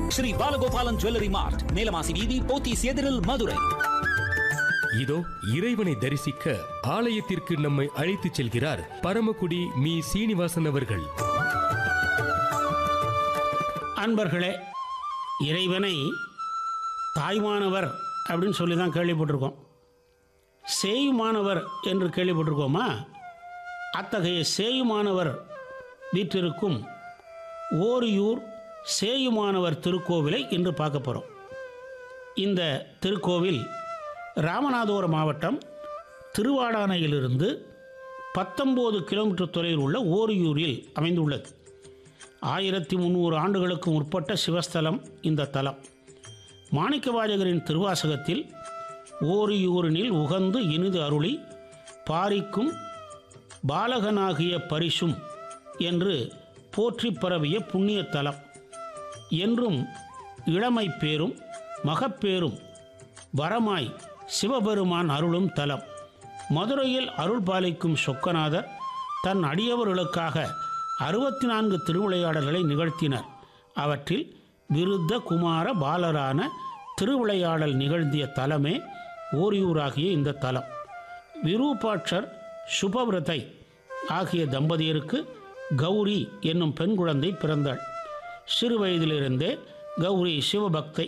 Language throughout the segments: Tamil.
ஸ்ரீ பாலகோபாலன் ஜுவல்லரி மார்ட் மேலமாசி வீதி போத்தீஸ் எதிரில் மதுரை இதோ இறைவனை தரிசிக்க ஆலயத்திற்கு நம்மை அழைத்துச் செல்கிறார் பரமக்குடி மீ சீனிவாசன் அவர்கள் அன்பர்களே இறைவனை தாய்மானவர் அப்படின்னு சொல்லி தான் கேள்விப்பட்டிருக்கோம் சேயுமானவர் என்று கேள்விப்பட்டிருக்கோமா அத்தகைய சேயுமானவர் வீற்றிருக்கும் ஓரியூர் சேயுமானவர் திருக்கோவிலை இன்று பார்க்க போகிறோம் இந்த திருக்கோவில் ராமநாதபுரம் மாவட்டம் திருவாடானையிலிருந்து பத்தொம்போது கிலோமீட்டர் தொலைவில் உள்ள ஓரியூரில் அமைந்துள்ளது ஆயிரத்தி முந்நூறு ஆண்டுகளுக்கு முற்பட்ட சிவஸ்தலம் இந்த தலம் மாணிக்கவாஜகரின் திருவாசகத்தில் ஓரியூரினில் உகந்து இனிது அருளி பாரிக்கும் பாலகனாகிய பரிசும் என்று போற்றி பரவிய புண்ணிய தலம் என்றும் இளமை பேரும் மகப்பேரும் வரமாய் சிவபெருமான் அருளும் தலம் மதுரையில் அருள் பாலிக்கும் சொக்கநாதர் தன் அடியவர்களுக்காக அறுபத்தி நான்கு திருவிளையாடல்களை நிகழ்த்தினர் அவற்றில் விருத்த குமார பாலரான திருவிளையாடல் நிகழ்த்திய தலமே ஓரியூராகிய இந்த தலம் விரூபாட்சர் சுபவிரதை ஆகிய தம்பதியருக்கு கௌரி என்னும் பெண் குழந்தை பிறந்தாள் சிறு வயதிலிருந்தே கௌரி சிவபக்தை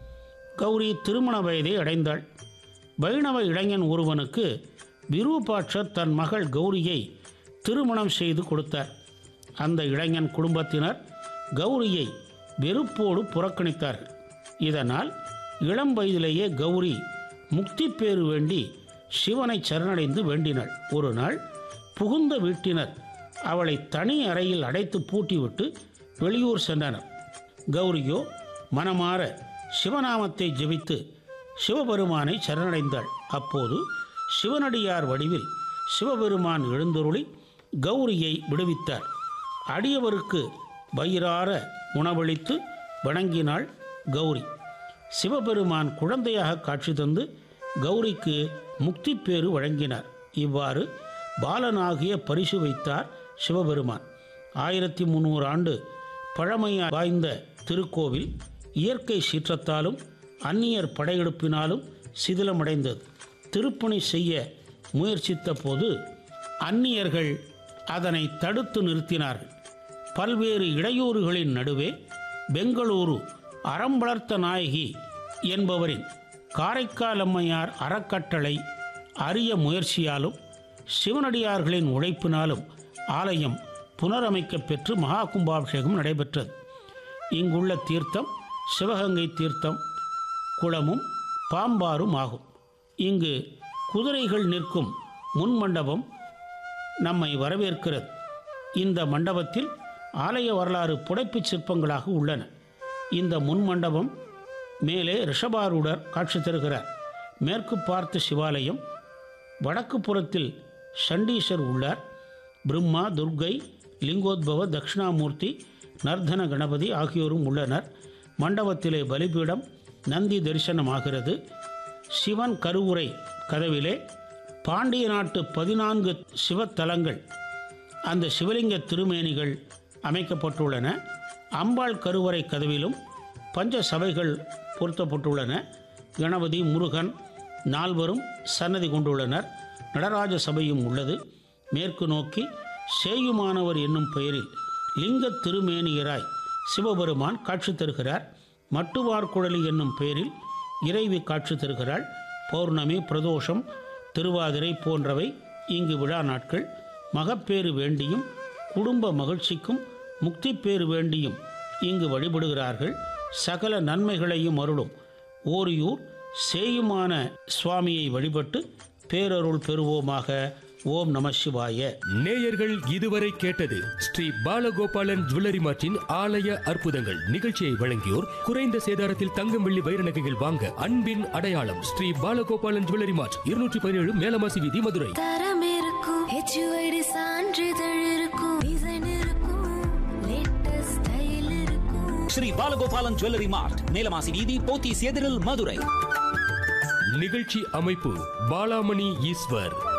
கௌரி திருமண வயதை அடைந்தாள் வைணவ இளைஞன் ஒருவனுக்கு விரூபாட்சர் தன் மகள் கௌரியை திருமணம் செய்து கொடுத்தார் அந்த இளைஞன் குடும்பத்தினர் கௌரியை வெறுப்போடு புறக்கணித்தார்கள் இதனால் இளம் வயதிலேயே கௌரி முக்தி பேறு வேண்டி சிவனை சரணடைந்து வேண்டினாள் ஒரு நாள் புகுந்த வீட்டினர் அவளை தனி அறையில் அடைத்து பூட்டிவிட்டு வெளியூர் சென்றனர் கௌரியோ மனமாற சிவநாமத்தை ஜெபித்து சிவபெருமானை சரணடைந்தாள் அப்போது சிவனடியார் வடிவில் சிவபெருமான் எழுந்தருளி கௌரியை விடுவித்தார் அடியவருக்கு வயிறார உணவளித்து வணங்கினாள் கௌரி சிவபெருமான் குழந்தையாக காட்சி தந்து கௌரிக்கு முக்தி பேறு வழங்கினார் இவ்வாறு பாலனாகிய பரிசு வைத்தார் சிவபெருமான் ஆயிரத்தி முந்நூறு ஆண்டு பழமையா வாய்ந்த திருக்கோவில் இயற்கை சீற்றத்தாலும் அந்நியர் படையெடுப்பினாலும் சிதிலமடைந்தது திருப்பணி செய்ய முயற்சித்த போது அந்நியர்கள் அதனை தடுத்து நிறுத்தினார்கள் பல்வேறு இடையூறுகளின் நடுவே பெங்களூரு அறம் வளர்த்த நாயகி என்பவரின் காரைக்கால் அம்மையார் அறக்கட்டளை அரிய முயற்சியாலும் சிவனடியார்களின் உழைப்பினாலும் ஆலயம் புனரமைக்கப் பெற்று மகா கும்பாபிஷேகம் நடைபெற்றது இங்குள்ள தீர்த்தம் சிவகங்கை தீர்த்தம் குளமும் பாம்பாரும் ஆகும் இங்கு குதிரைகள் நிற்கும் முன் மண்டபம் நம்மை வரவேற்கிறது இந்த மண்டபத்தில் ஆலய வரலாறு புடைப்புச் சிற்பங்களாக உள்ளன இந்த முன் மண்டபம் மேலே ரிஷபாரூடர் காட்சி தருகிறார் மேற்கு பார்த்த சிவாலயம் வடக்கு புறத்தில் சண்டீசர் உள்ளார் பிரம்மா துர்கை லிங்கோத்பவ தட்சிணாமூர்த்தி நர்தன கணபதி ஆகியோரும் உள்ளனர் மண்டபத்திலே பலிபீடம் நந்தி தரிசனமாகிறது சிவன் கருவுரை கதவிலே பாண்டிய நாட்டு பதினான்கு சிவத்தலங்கள் அந்த சிவலிங்க திருமேனிகள் அமைக்கப்பட்டுள்ளன அம்பாள் கருவறை கதவிலும் பஞ்ச சபைகள் பொருத்தப்பட்டுள்ளன கணபதி முருகன் நால்வரும் சன்னதி கொண்டுள்ளனர் நடராஜ சபையும் உள்ளது மேற்கு நோக்கி சேயுமானவர் என்னும் பெயரில் லிங்க திருமேனியராய் சிவபெருமான் காட்சி தருகிறார் மட்டுவார்குழலி என்னும் பெயரில் இறைவி காட்சி தருகிறாள் பௌர்ணமி பிரதோஷம் திருவாதிரை போன்றவை இங்கு விழா நாட்கள் மகப்பேறு வேண்டியும் குடும்ப மகிழ்ச்சிக்கும் முக்திப்பேறு வேண்டியும் இங்கு வழிபடுகிறார்கள் சகல நன்மைகளையும் அருளும் ஓரியூர் சேயுமான சுவாமியை வழிபட்டு பேரருள் பெறுவோமாக ஓம் நம சிவாய நேயர்கள் இதுவரை கேட்டது ஸ்ரீ பாலகோபாலன் ஜுவல்லரி மார்ட்டின் ஆலய அற்புதங்கள் நிகழ்ச்சியை வழங்கியோர் குறைந்த சேதாரத்தில் தங்கம் வெள்ளி வைர நகைகள் வாங்க அன்பின் அடையாளம் ஸ்ரீ பாலகோபாலன் ஜுவல்லரி மார்ட் இருநூற்றி பதினேழு மேலமாசி வீதி மதுரை தரம் இருக்கும் ஹெச்யூஐடி சான்றிதழ் இருக்கும் டிசைன் இருக்கும் லேட்டஸ்ட் ஸ்டைல் இருக்கும் ஸ்ரீ பாலகோபாலன் ஜுவல்லரி மார்ட் மேலமாசி வீதி போத்தீஸ் எதிரில் மதுரை நிகழ்ச்சி அமைப்பு பாலாமணி ஈஸ்வர்